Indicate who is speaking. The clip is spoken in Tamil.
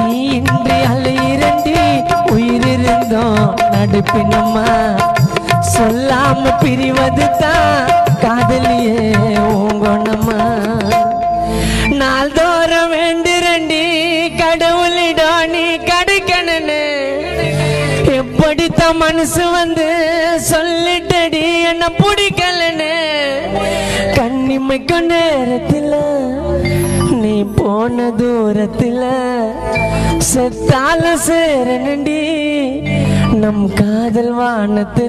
Speaker 1: நீ இன்றி அலையிரண்டி உயிரிருந்தோம் நடுப்பினம்மா சொல்லாம பிரிவது தான் காதலியே உங்கொண்ணம்மா நாள்தோறும் வேண்டிரண்டி கடவுளிடம் நீ கிடைக்கணுன்னு எப்படித்தான் மனசு வந்து சொல்லிட்டடி என்ன பிடிக்கலன்னு கண்ணிமைக்கும் நேரத்தில் நீ போன தூரத்தில் செத்தால சேரனடி நம் காதல் வானத்தில்